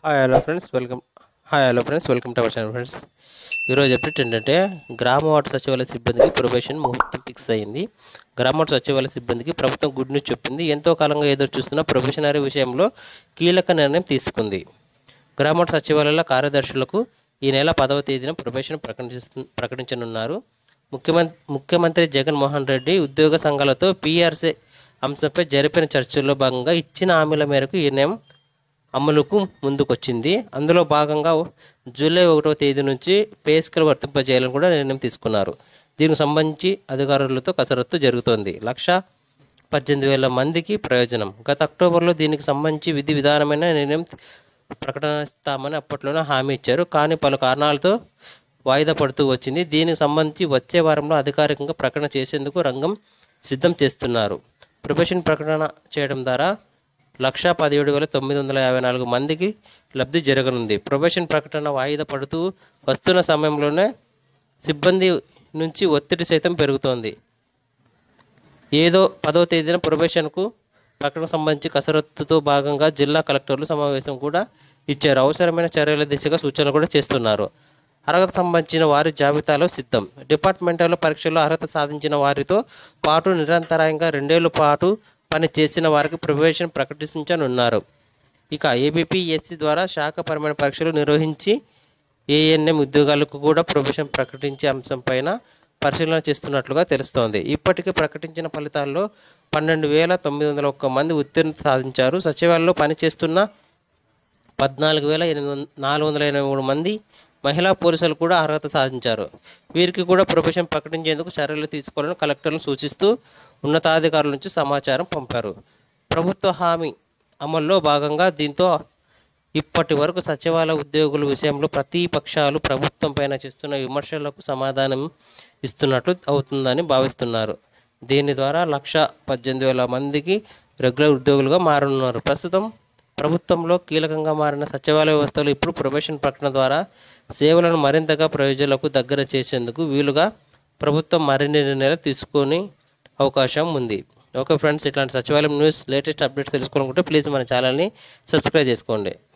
hi hello friends welcome hi hello friends welcome to our channel friends ఈరోజు update ఏంటంటే గ్రామ ward సచివాలయ సిబ్బందికి ప్రొబేషన్ ముహూర్తం ఫిక్స్ అయింది గ్రామ వార్డు సచివాలయ సిబ్బందికి ప్రభుత్వం గుడ్ న్యూస్ చెప్పింది ఎంతో కాలంగా ఎదురు చూస్తున్న ప్రొబేషనరీ విషయంలో కీలక నిర్ణయం తీసుకుంది గ్రామ వార్డు సచివాలయాల కార్యదర్శులకు ఈ నెల పదవ తేదీన ప్రొబేషన్ ప్రకటిస్తు ప్రకటించనున్నారు ముఖ్యమంత్రి ముఖ్యమంత్రి జగన్మోహన్ రెడ్డి ఉద్యోగ సంఘాలతో పీఆర్సీ అంశంపై జరిపిన చర్చల్లో భాగంగా ఇచ్చిన హామీల మేరకు ఈ నిర్ణయం అమలుకు ముందుకొచ్చింది అందులో భాగంగా జూలై ఒకటో తేదీ నుంచి పే స్కేల్ వర్తింపజేయాలని కూడా నిర్ణయం తీసుకున్నారు దీనికి సంబంధించి అధికారులతో కసరత్తు జరుగుతోంది లక్ష పద్దెనిమిది వేల మందికి ప్రయోజనం గత అక్టోబర్లో దీనికి సంబంధించి విధి విధానమైన నిర్ణయం ప్రకటిస్తామని అప్పట్లోనే హామీ ఇచ్చారు కానీ పలు కారణాలతో వాయిదా పడుతూ వచ్చింది దీనికి సంబంధించి వచ్చే వారంలో అధికారికంగా ప్రకటన చేసేందుకు రంగం సిద్ధం చేస్తున్నారు ప్రొఫెషన్ ప్రకటన చేయడం ద్వారా లక్ష పదిహేడు వేల తొమ్మిది వందల యాభై నాలుగు మందికి లబ్ధి జరగనుంది ప్రొఫెషన్ ప్రకటన వాయిదా పడుతూ వస్తున్న సమయంలోనే సిబ్బంది నుంచి ఒత్తిడి సైతం పెరుగుతోంది ఏదో పదవ తేదీన ప్రొబేషన్కు ప్రకటన సంబంధించి కసరత్తుతో భాగంగా జిల్లా కలెక్టర్లు సమావేశం కూడా ఇచ్చారు అవసరమైన చర్యల దిశగా సూచనలు కూడా చేస్తున్నారు అర్హత సంబంధించిన వారి జాబితాలో సిద్ధం డిపార్ట్మెంటల్ పరీక్షల్లో అర్హత సాధించిన వారితో పాటు నిరంతరాయంగా రెండేళ్ల పాటు పని చేసిన వారికి ప్రొబేషన్ ప్రకటించనున్నారు ఇక ఏబిపిఎస్సి ద్వారా శాఖపరమైన పరీక్షలు నిర్వహించి ఏఎన్ఎం ఉద్యోగాలకు కూడా ప్రొబేషన్ ప్రకటించే అంశంపైన పరిశీలన చేస్తున్నట్లుగా తెలుస్తోంది ఇప్పటికే ప్రకటించిన ఫలితాల్లో పన్నెండు వేల తొమ్మిది వందల ఒక్క మంది ఉత్తీర్ణత సాధించారు సచివాలయంలో పనిచేస్తున్న పద్నాలుగు వేల ఎనిమిది వంద నాలుగు వందల ఎనభై మూడు మంది మహిళా పోలీసులు కూడా అర్హత సాధించారు వీరికి కూడా ప్రొఫెషన్ ప్రకటించేందుకు చర్యలు తీసుకోవాలని కలెక్టర్లు సూచిస్తూ ఉన్నతాధికారుల నుంచి సమాచారం పంపారు ప్రభుత్వ హామీ అమల్లో భాగంగా దీంతో ఇప్పటి వరకు సచివాలయ ఉద్యోగుల విషయంలో ప్రతిపక్షాలు ప్రభుత్వం పైన చేస్తున్న విమర్శలకు సమాధానం ఇస్తున్నట్లు అవుతుందని భావిస్తున్నారు దీని ద్వారా లక్ష పద్దెనిమిది వేల మందికి రెగ్యులర్ ఉద్యోగులుగా మారనున్నారు ప్రస్తుతం ప్రభుత్వంలో కీలకంగా మారిన సచివాలయ వ్యవస్థలో ఇప్పుడు ప్రొబేషన్ ప్రకటన ద్వారా సేవలను మరింతగా ప్రయోజనాలకు దగ్గర చేసేందుకు వీలుగా ప్రభుత్వం మరిన్ని నిర్ణయాలు తీసుకొని అవకాశం ఉంది ఓకే ఫ్రెండ్స్ ఇట్లాంటి సచివాలయం న్యూస్ లేటెస్ట్ అప్డేట్స్ తెలుసుకోవాలనుకుంటే ప్లీజ్ మన ఛానల్ని సబ్స్క్రైబ్ చేసుకోండి